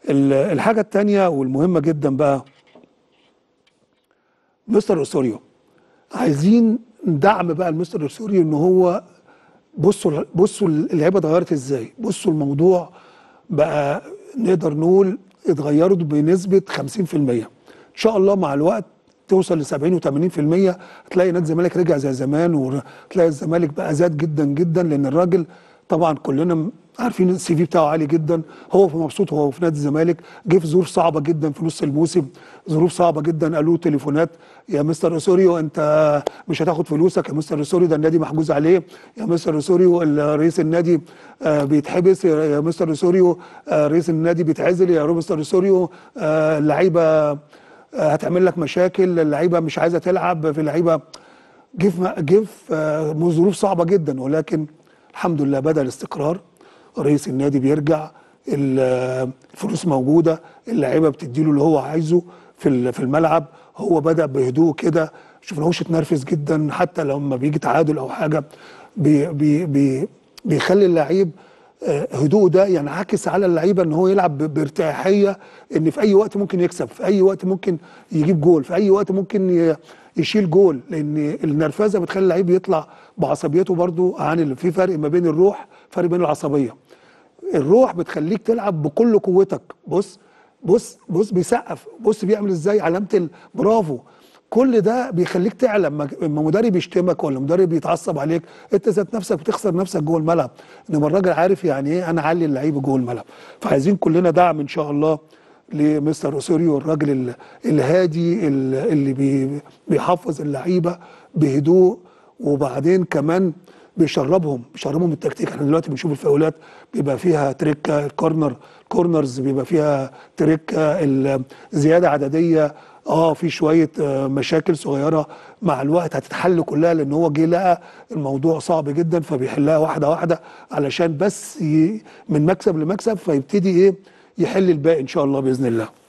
ال- الحاجه الثانيه والمهمه جدا بقى مستر اسوريو عايزين دعم بقى لمستر اسوريو ان هو بصوا بصوا اللعيبه اتغيرت ازاي بصوا الموضوع بقى نقدر نقول اتغيرت بنسبه 50% ان شاء الله مع الوقت توصل ل 70 و80% هتلاقي نادي الزمالك رجع زي زمان وتلاقي الزمالك بقى زاد جدا جدا لان الراجل طبعا كلنا م- عارفين السي في بتاعه عالي جدا هو في مبسوط وهو في نادي الزمالك جه في ظروف صعبه جدا في نص الموسم ظروف صعبه جدا قالوا له تليفونات يا مستر اسوريو انت مش هتاخد فلوسك يا مستر اسوريو ده النادي محجوز عليه يا مستر اسوريو ال- رئيس النادي آه، بيتحبس يا يا مستر اسوريو آه، رئيس النادي بيتعزل يا مستر اسوريو آه، اللعيبه آه، هتعمل لك مشاكل اللعيبه مش عايزه تلعب في لعيبه جه في جه في آه، ظروف صعبه جدا ولكن الحمد لله بدا الاستقرار رئيس النادي بيرجع ال- الفلوس موجوده اللعيبه بتديله اللي هو عايزه في ال- في الملعب هو بدا بهدوء كده شفناهوش اتنرفز جدا حتى لما بيجي تعادل او حاجه بي بي بي بيخلي اللعيب آه، هدوء ده ينعكس على اللعيبه ان هو يلعب ب- بارتياحيه ان في اي وقت ممكن يكسب في اي وقت ممكن يجيب جول في اي وقت ممكن ي- يشيل جول لان النرفزه بتخلي اللعيب يطلع بعصبيته برضو عن اللي في فرق ما بين الروح فرق بين العصبيه الروح بتخليك تلعب بكل قوتك بص بص بص بيسقف بص بيعمل ازاي علامه ال- برافو كل ده بيخليك تعلم ما- لما مدرب يشتمك ولا مدرب يتعصب عليك انت ذات نفسك بتخسر نفسك جوه الملعب انما الراجل عارف يعني ايه انا اعلي اللعيبه جوه الملعب فعايزين كلنا دعم ان شاء الله لمستر اسوريو الراجل ال- الهادي ال- اللي بي- بيحفظ اللعيبه بهدوء وبعدين كمان بيشربهم بيشربهم التكتيك احنا دلوقتي بنشوف الفاولات بيبقى فيها تريكه الكورنر كورنرز بيبقى فيها تريكه ال- زياده عدديه اه في شويه آه، مشاكل صغيره مع الوقت هتتحل كلها لان هو جه لقى الموضوع صعب جدا فبيحلها واحده واحده علشان بس ي... من مكسب لمكسب فيبتدي ايه يحل الباقي ان شاء الله باذن الله